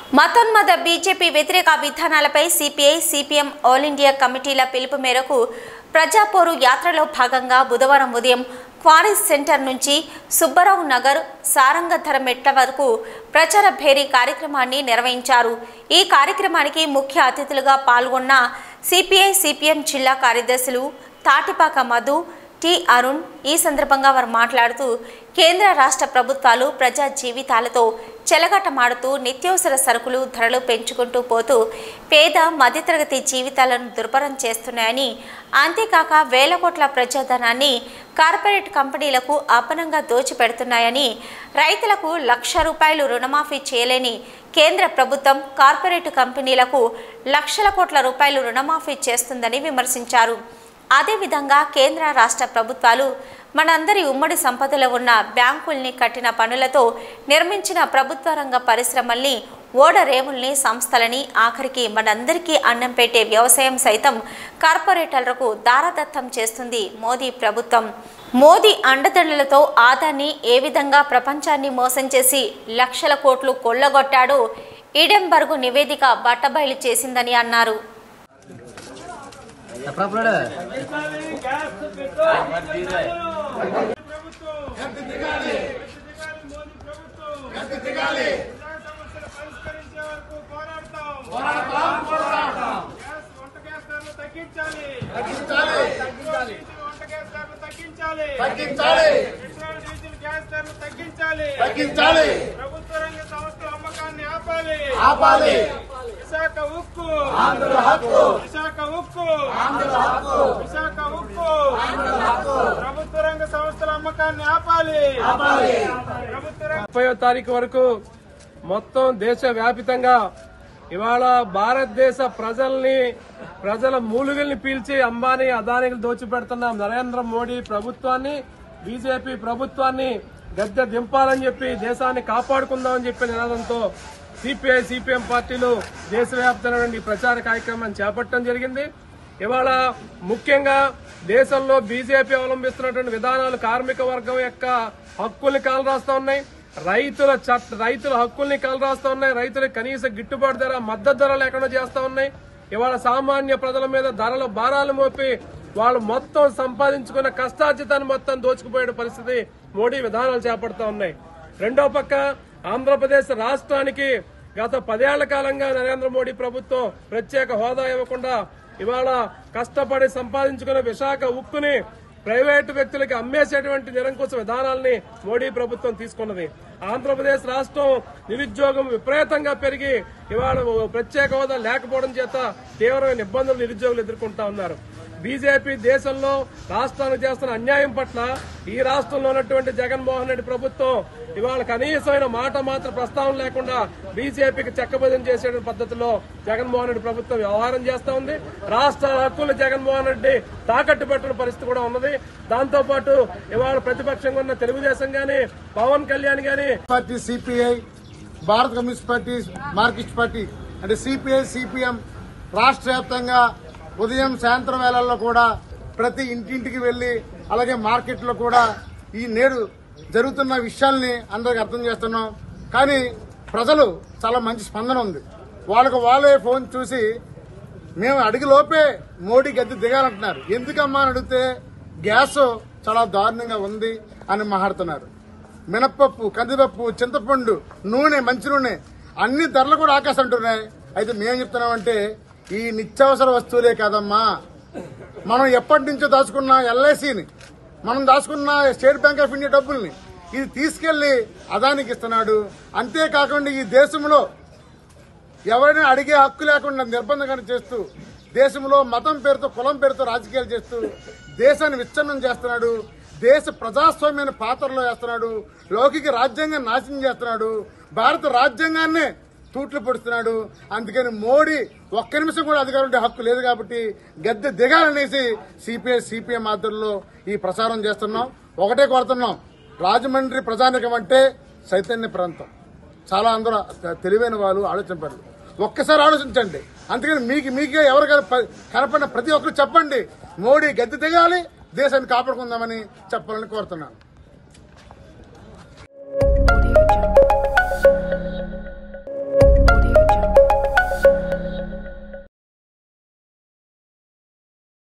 మతోన్మద BJP వ్యతిరేక విధానాలపై CPI CPM all India కమిటీల పిలుపు మేరకు ప్రజాపోరు యాత్రలో భాగంగా బుధవారం ఉదయం క్వారీస్ సెంటర్ నుంచి సుబ్బారావు నగర్ సారంగధర మెట్ల వరకు ప్రచార భేరీ కార్యక్రమాన్ని నిర్వహించారు ఈ కార్యక్రమానికి ముఖ్య అతిథులుగా పాల్గొన్న సిపిఐ సిపిఎం జిల్లా కార్యదర్శులు తాటిపాక మధు టి అరుణ్ ఈ సందర్భంగా వారు మాట్లాడుతూ కేంద్ర రాష్ట్ర ప్రభుత్వాలు ప్రజా జీవితాలతో చెలగటమాడుతూ నిత్యావసర సరుకులు ధరలు పెంచుకుంటూ పోతూ పేద మధ్యతరగతి జీవితాలను దుర్భరం చేస్తున్నాయని అంతేకాక వేల కోట్ల ప్రజాధనాన్ని కార్పొరేట్ కంపెనీలకు అపనంగా దోచిపెడుతున్నాయని రైతులకు లక్ష రూపాయలు రుణమాఫీ చేయలేని కేంద్ర ప్రభుత్వం కార్పొరేట్ కంపెనీలకు లక్షల కోట్ల రూపాయలు రుణమాఫీ చేస్తుందని విమర్శించారు అదేవిధంగా కేంద్ర రాష్ట్ర ప్రభుత్వాలు మనందరి ఉమ్మడి సంపదలో ఉన్న బ్యాంకుల్ని కట్టిన పనులతో నిర్మించిన ప్రభుత్వ రంగ పరిశ్రమల్ని ఓడరేవుల్ని సంస్థలని ఆఖరికి మనందరికీ అన్నం పెట్టే వ్యవసాయం సైతం కార్పొరేటర్లకు దారదత్తం చేస్తుంది మోదీ ప్రభుత్వం మోదీ అండదండలతో ఆదాన్ని ఏ విధంగా ప్రపంచాన్ని మోసం చేసి లక్షల కోట్లు కొల్లగొట్టాడో ఈడెంబర్గు నివేదిక బట్టబయలు చేసిందని అన్నారు ఎప్పుడప్పుడు తగ్గించాలి ప్రభుత్వ రంగ సంస్థల అమ్మకాన్ని ఆపాలి ఆపాలి విశాఖ ఉక్కు ఆంధ్రుల హక్కు విశాఖ ఉక్కు ఆంధ్రుల హక్కు విశాఖ ఉక్కు ఆంధ్రుల హక్కు ప్రభుత్వ రంగ సంస్థల అమ్మకాన్ని ఆపాలి ఆపాలి ప్రభుత్వ రంగ ముప్పయో తారీఖు వరకు మొత్తం దేశ వ్యాపితంగా ఇవాళ భారతదేశ ప్రజల్ని ప్రజల మూలుగుల్ని పీల్చి అంబానీ అదానికి దోచిపెడుతున్న నరేంద్ర మోడీ ప్రభుత్వాన్ని బీజేపీ ప్రభుత్వాన్ని గద్దె దింపాలని చెప్పి దేశాన్ని కాపాడుకుందామని చెప్పి నినాదంతో సిపిఐ సిపిఎం పార్టీలు దేశవ్యాప్తమైనటువంటి ప్రచార కార్యక్రమాన్ని చేపట్టడం జరిగింది ఇవాళ ముఖ్యంగా దేశంలో బీజేపీ అవలంబిస్తున్నటువంటి విధానాలు కార్మిక వర్గం యొక్క హక్కుల్ని కాలరాస్తా ఉన్నాయి రైతుల చట్ట రైతుల హక్కుల్ని కాలరాస్తా ఉన్నాయి రైతులకు కనీస గిట్టుబాటు ధర మద్దతు ధర లేకుండా చేస్తా ఉన్నాయి ఇవాళ సామాన్య ప్రజల మీద ధరల భారాలు మోపి వాళ్ళు మొత్తం సంపాదించుకున్న కష్టార్జితాన్ని మొత్తం దోచుకుపోయే పరిస్థితి మోడీ విధానాలు చేపడతా ఉన్నాయి రెండో పక్క ఆంధ్రప్రదేశ్ రాష్ట్రానికి గత పదేళ్ల కాలంగా నరేంద్ర మోడీ ప్రభుత్వం ప్రత్యేక హోదా ఇవ్వకుండా ఇవాళ కష్టపడి సంపాదించుకున్న విశాఖ ఉక్కుని ప్రైవేటు వ్యక్తులకి అమ్మేసేటువంటి నిరంకుశ విధానాల్ని మోడీ ప్రభుత్వం తీసుకున్నది ఆంధ్రప్రదేశ్ రాష్ట్రం నిరుద్యోగం విపరీతంగా పెరిగి ఇవాళ ప్రత్యేక హోదా లేకపోవడం చేత తీవ్రమైన ఇబ్బందులు నిరుద్యోగులు ఎదుర్కొంటా ఉన్నారు బీజేపీ దేశంలో రాష్ట్రానికి చేస్తున్న అన్యాయం పట్ల ఈ రాష్ట్రంలో ఉన్నటువంటి జగన్మోహన్ రెడ్డి ప్రభుత్వం ఇవాళ కనీసమైన మాట మాత్రం ప్రస్తావన లేకుండా బీజేపీకి చెక్కబదం చేసే పద్ధతిలో జగన్మోహన్ రెడ్డి ప్రభుత్వం వ్యవహారం చేస్తా ఉంది రాష్ట్ర హక్కులు జగన్మోహన్ రెడ్డి తాకట్టు పెట్టిన పరిస్థితి కూడా ఉన్నది దాంతో పాటు ఇవాళ ప్రతిపక్షంగా ఉన్న తెలుగుదేశం గాని పవన్ కళ్యాణ్ గాని పార్టీ సిపిఐ భారత కమ్యూనిస్ట్ పార్టీ మార్కిస్ట్ పార్టీ అంటే సిపిఐ సిపిఎం రాష్ట్ర వ్యాప్తంగా ఉదయం సాయంత్రం వేళల్లో కూడా ప్రతి ఇంటింటికి వెళ్లి అలాగే మార్కెట్లో కూడా ఈ నేడు జరుగుతున్న విషయాల్ని అందరికి అర్థం చేస్తున్నాం కానీ ప్రజలు చాలా మంచి స్పందన ఉంది వాళ్ళకు వాళ్ళే ఫోన్ చూసి మేము అడిగిలోపే మోడీ గద్దె దిగాలంటున్నారు ఎందుకమ్మా అని అడిగితే గ్యాస్ చాలా దారుణంగా ఉంది అని మాట్లాడుతున్నారు మినప్పప్పు కందిపప్పు చింతపండు నూనె మంచి నూనె అన్ని ధరలు కూడా ఆకాశం అంటున్నాయి అయితే మేము చెప్తున్నామంటే ఈ నిత్యావసర వస్తువులే కాదమ్మా మనం ఎప్పటి నుంచో దాచుకున్న ఎల్ఐసిని మనం దాచుకున్న స్టేట్ బ్యాంక్ ఆఫ్ ఇండియా డబ్బుల్ని ఇది తీసుకెళ్లి అదానికి ఇస్తున్నాడు అంతేకాకుండా ఈ దేశంలో ఎవరైనా అడిగే హక్కు లేకుండా నిర్బంధంగా చేస్తూ దేశంలో మతం పేరుతో కులం పేరుతో రాజకీయాలు చేస్తూ దేశాన్ని విచ్ఛిన్నం చేస్తున్నాడు దేశ ప్రజాస్వామ్యాన్ని పాత్రలో వేస్తున్నాడు లౌకిక రాజ్యాంగాన్ని నాశనం చేస్తున్నాడు భారత రాజ్యాంగాన్నే తూట్లు పొడుస్తున్నాడు అందుకని మోడీ ఒక్క నిమిషం కూడా అధికారం ఉండే హక్కు లేదు కాబట్టి గద్దె దిగాలనేసి సిపిఐ సిపిఎం ఆధ్వర్యంలో ఈ ప్రచారం చేస్తున్నాం ఒకటే కోరుతున్నాం రాజమండ్రి ప్రజానికం అంటే చైతన్య ప్రాంతం చాలా అందరూ తెలివైన వాళ్ళు ఆలోచించారు ఒక్కసారి ఆలోచించండి అందుకని మీకు మీకే ఎవరికైనా ప- కనపడిన ప్రతి ఒక్కరు చెప్పండి మోడీ గద్దె దిగాలి దేశాన్ని కాపాడుకుందామని చెప్పాలని కోరుతున్నాను